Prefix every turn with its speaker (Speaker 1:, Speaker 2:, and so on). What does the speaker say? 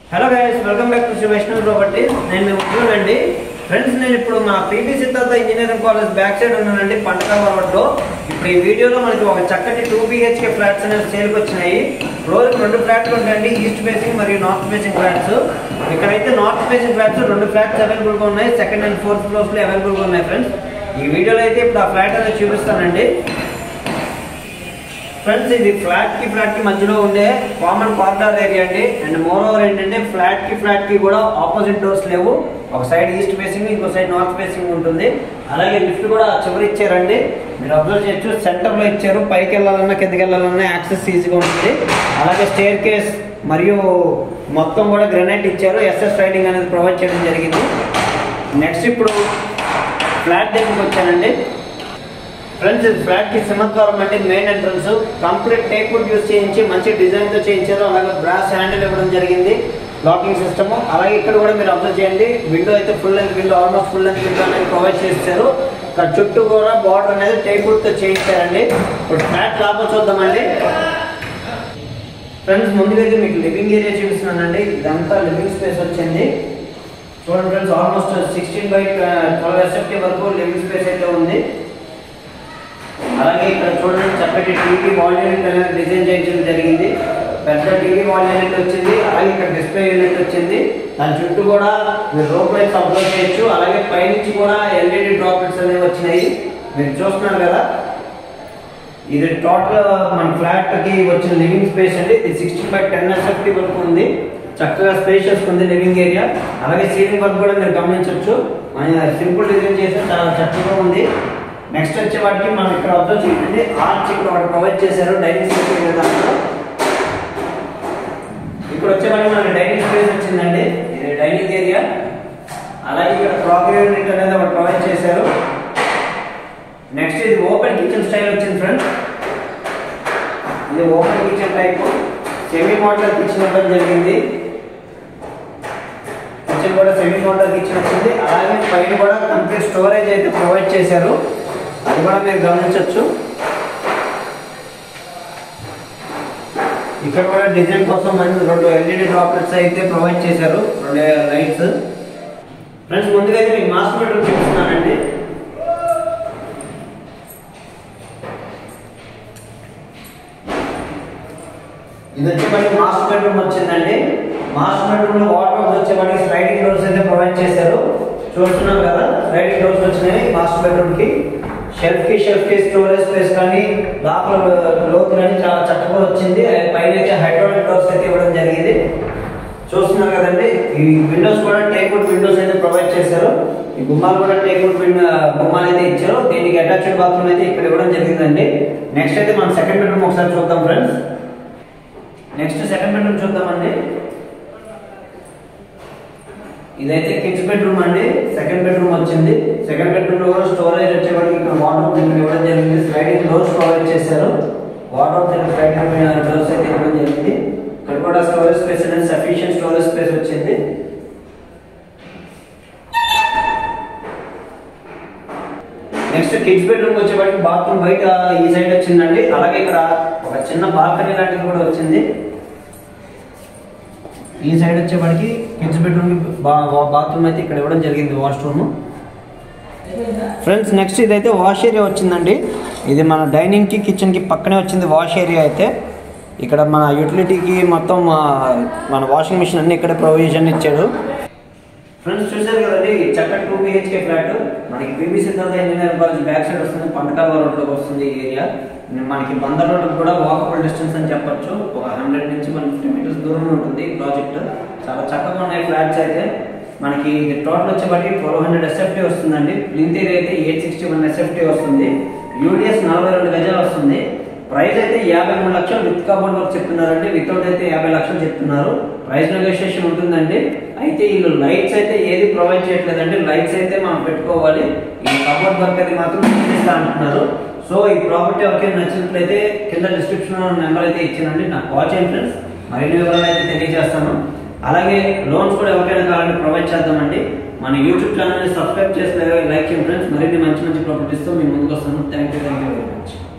Speaker 1: hello guys welcome back to Shri Vaishnav properties నేను మీ ఉద్యోగం అండి ఫ్రెండ్స్ నేను ఇప్పుడు మా PP Siddhartha engineering college back side ఉన్నానండి పంటకాల రోడ్లో ఇప్పుడు ఈ వీడియోలో మనకి ఒక చక్కటి టూ బిహెచ్కే ఫ్లాట్స్ అనేవి సేల్కి వచ్చినాయి రోజుకి రెండు ఫ్లాట్లు ఉంటాయండి ఈస్ట్ ఫేసింగ్ మరియు నార్త్ ఫేసింగ్ ఫ్లాట్స్ ఇక్కడైతే నార్త్ ఫేసింగ్ ఫ్లాట్స్ రెండు ఫ్లాట్స్ అవైలబుల్గా ఉన్నాయి సెకండ్ అండ్ ఫోర్త్ ఫ్లోర్స్లో అవైలబుల్గా ఉన్నాయి ఫ్రెండ్స్ ఈ వీడియోలో అయితే ఇప్పుడు ఆ ఫ్లాట్ అనేది చూపిస్తానండి ఫ్రెండ్స్ ఇది ఫ్లాట్ కి ఫ్లాట్ కి మధ్యలో ఉండే కామన్ కార్నర్ ఏరియా అండి అండ్ మోర్ ఓవర్ ఏంటంటే ఫ్లాట్ కి ఫ్లాట్ కి కూడా ఆపోజిట్ డోర్స్ లేవు ఒక సైడ్ ఈస్ట్ ఫేసింగ్ ఇంకో సైడ్ నార్త్ ఫేసింగ్ ఉంటుంది అలాగే లిఫ్ట్ కూడా చివరి ఇచ్చారండి మీరు అబ్జర్వ్ చేయొచ్చు సెంటర్ లో ఇచ్చారు పైకి వెళ్ళాలన్నా కిందకి వెళ్ళాలన్నా యాక్సెస్ ఈజీగా ఉంటుంది అలాగే స్టేర్ కేస్ మరియు మొత్తం కూడా గ్రనైట్ ఇచ్చారు ఎస్ఎస్ రైడింగ్ అనేది ప్రొవైడ్ చేయడం జరిగింది నెక్స్ట్ ఇప్పుడు ఫ్లాట్ దగ్గరికి వచ్చానండి ఫ్రెండ్స్ ఇది ఫ్లాట్ కి సింహద్వారం అంటే main entrance complete teak wood use చేయించి మంచి డిజైన్ తో చేయించారు అలాగే బ్రాస్ హ్యాండిల్ ఇవ్వడం జరిగింది లాకింగ్ సిస్టమ్ అలాగే ఇక్కడ కూడా మీరు అబ్జర్వ్ చేయండి విండో అయితే full length window almost full length window అనేది ప్రొవైడ్ చేస్తారు ఇక్కడ చుట్టూ కూడా బార్డర్ అనేది టేక్ వుడ్ తో చేయించారండి ఇప్పుడు ఫ్లాట్ లోపల చూద్దామండి ఫ్రెండ్స్ ముందుగా అయితే మీకు లివింగ్ ఏరియా చూపిస్తున్నానండి ఇదంతా లివింగ్ స్పేస్ వచ్చింది చూడండి friends almost sixteen by twelve SFT వరకు లివింగ్ స్పేస్ అయితే ఉంది అలాగే ఇక్కడ చూడండి చక్కటి టీవీ వాల్ యూనిట్ అనేది డిజైన్ చేయించడం జరిగింది పెద్ద టీవీ వాల్ యూనిట్ వచ్చింది అలాగే ఇక్కడ డిస్ప్లే యూనిట్ వచ్చింది దాని చుట్టూ కూడా మీరు రోప్ లైట్స్ అబ్జర్వ్ చేయొచ్చు అలాగే పైనుంచి కూడా ఎల్ఈడి డ్రాప్లెట్స్ అనేవి వచ్చినాయి మీరు చూస్తున్నారు కదా ఇది టోటల్ మన ఫ్లాట్ కి వచ్చిన లివింగ్ స్పేస్ అండి ఇది సిక్స్టీన్ బై టెన్ ఎస్ఎఫ్టీ వరకు ఉంది చక్కగా స్పేషియస్ ఉంది లివింగ్ ఏరియా అలాగే సీలింగ్ వర్క్ కూడా మీరు గమనించవచ్చు సింపుల్ డిజైన్ చేస్తే చాలా చక్కగా ఉంది నెక్స్ట్ వచ్చే వాటికి మనం ఇక్కడ అబ్జర్వ్ చేయండి ఆర్చ్ ఇక్కడ ఒకటి ప్రొవైడ్ చేశారు డైనింగ్ స్పేస్ దాంట్లో ఇక్కడ వచ్చే వాటికి మనకి డైనింగ్ స్పేస్ వచ్చిందండి ఇది డైనింగ్ ఏరియా అలాగే ఇక్కడ క్రాకరీ యూనిట్ అనేది ఒకటి ప్రొవైడ్ చేశారు నెక్స్ట్ ఇది ఓపెన్ కిచెన్ స్టైల్ వచ్చింది ఫ్రెండ్స్ ఇది open kitchen type semi model kitchen ఇవ్వడం జరిగింది కిచెన్ కూడా సెమీ మోడల్ కిచెన్ వచ్చింది అలాగే పైన కూడా కంప్లీట్ స్టోరేజ్ అయితే ప్రొవైడ్ చేశారు అది కూడా మీరు గమనించవచ్చు ఇక్కడ కూడా డిజైన్ కోసం మంచి రెండు ఎల్ఈడి డ్రాప్లెట్స్ అయితే ప్రొవైడ్ చేశారు రెండు లైట్స్ ఫ్రెండ్స్ ముందుగా అయితే మీకు మాస్టర్ బెడ్రూమ్ చూపిస్తున్నానండి ఇది వచ్చేప్పటికి మాస్టర్ బెడ్రూమ్ వచ్చిందండి మాస్టర్ బెడ్రూమ్ లో వాటర్ వచ్చేప్పటికి స్లైడింగ్ డోర్స్ అయితే ప్రొవైడ్ చేశారు చూస్తున్నాం కదా స్లైడింగ్ డోర్స్ వచ్చినాయి మాస్టర్ బెడ్రూమ్ కి షెల్ఫ్ కి షెల్ఫ్ కి స్టోరేజ్ స్పేస్ కానీ లోపల లోతు కానీ చాలా చక్కగా వచ్చింది పైన అయితే హైడ్రాలిక్ డోర్స్ అయితే ఇవ్వడం జరిగింది చూస్తున్నారు కదండి ఈ విండోస్ కూడా టేక్వుడ్ విండోస్ అయితే ప్రొవైడ్ చేశారు ఈ గుమ్మాలు కూడా టేక్వుడ్ గుమ్మాలు అయితే ఇచ్చారు దీనికి అటాచ్డ్ బాత్రూమ్ అయితే ఇక్కడ ఇవ్వడం జరిగిందండి నెక్స్ట్ అయితే మనం సెకండ్ బెడ్రూమ్ ఒకసారి చూద్దాం ఫ్రెండ్స్ నెక్స్ట్ సెకండ్ బెడ్రూమ్ చూద్దామండి ఇదైతే కిడ్స్ బెడ్రూమ్ అండి సెకండ్ బెడ్రూమ్ వచ్చింది సెకండ్ బెడ్రూమ్ లో కూడా స్టోరేజ్ వచ్చేవాడికి ఇక్కడ వాటర్ దీనికి ఇవ్వడం జరిగింది స్లైడింగ్ డోర్స్ ప్రొవైడ్ చేశారు వాటర్ దీనికి స్లైడింగ్ డోర్స్ అయితే ఇవ్వడం జరిగింది ఇక్కడ కూడా స్టోరేజ్ స్పేస్ అనేది సఫిషియెంట్ స్టోరేజ్ స్పేస్ వచ్చింది నెక్స్ట్ కిడ్స్ బెడ్రూమ్ వచ్చేవాడికి బాత్రూమ్ బయట ఈ సైడ్ వచ్చిందండి అలాగే ఇక్కడ ఒక చిన్న బాల్కనీ లాంటిది కూడా వచ్చింది ఈ సైడ్ వచ్చేవాడికి కిడ్స్ బెడ్రూమ్ బాత్రూమ్ అయితే ఇక్కడ ఇవ్వడం జరిగింది వాష్రూమ్ ఫ్రెండ్స్ నెక్స్ట్ ఇదైతే వాష్ ఏరియా వచ్చిందండి ఇది మన డైనింగ్కి కిచెన్కి పక్కనే వచ్చింది వాష్ ఏరియా అయితే ఇక్కడ మన యూటిలిటీకి మొత్తం ఆ, మన వాషింగ్ మిషన్ అన్ని ఇక్కడ ప్రొవిజన్ ఇచ్చాడు ఫ్రెండ్స్ చూసారు కదండి ఈ చక్కటి టూ బిహెచ్కే ఫ్లాట్ మనకి BB Siddhartha engineering college back side వస్తుంది పంటకాల రోడ్లోకి వస్తుంది ఈ ఏరియా మనకి బందర్ రోడ్ కూడా వాకబుల్ డిస్టెన్స్ అని చెప్పొచ్చు ఒక హండ్రెడ్ నుంచి వన్ ఫిఫ్టీ మీటర్స్ దూరంలో ఉంటుంది ఈ ప్రాజెక్ట్ చాలా చక్కగా ఉన్నాయి ఫ్లాట్స్ అయితే మనకి టోటల్ వచ్చేప్పటికి ట్వెల్వ్ హండ్రెడ్ ఎస్ఎఫ్టీ వస్తుందండి ప్లింత్ ఏరియా అయితే ఎయిట్ సిక్స్టీ వన్ ఎస్ఎఫ్టీ వస్తుంది యూడిఎస్ నలభై రెండు గజాలు వస్తుంది ప్రైస్ అయితే యాభై మూడు లక్షలు విత్ కబోర్డ్ వర్క్ చెప్తున్నారండి వితౌట్ అయితే యాభై లక్షలు చెప్తున్నారు ప్రైస్ నెగోషియేషన్ ఉంటుందండి అయితే వీళ్ళు లైట్స్ అయితే ఏది ప్రొవైడ్ చేయట్లేదండి లైట్స్ అయితే మనం పెట్టుకోవాలి ఈ కబోర్డ్ వర్క్ అయితే మాత్రం చేస్తా అంటున్నారు సో ఈ ప్రాపర్టీ ఎవరికైనా నచ్చినట్లయితే కింద డిస్క్రిప్షన్ నెంబర్ అయితే ఇచ్చానండి నాకు కాల్ చేయండి ఫ్రెండ్స్ మరిన్ని వివరాలు అయితే తెలియజేస్తాను అలాగే లోన్స్ కూడా ఎవరికైనా కావాలంటే ప్రొవైడ్ చేద్దామండి మన యూట్యూబ్ ఛానల్ని సబ్స్క్రైబ్ చేసి లైక్ చేయండి ఫ్రెండ్స్ మరిన్ని మంచి మంచి ప్రాపర్టీస్తో మీ ముందుకు వస్తాను thank you thank you very much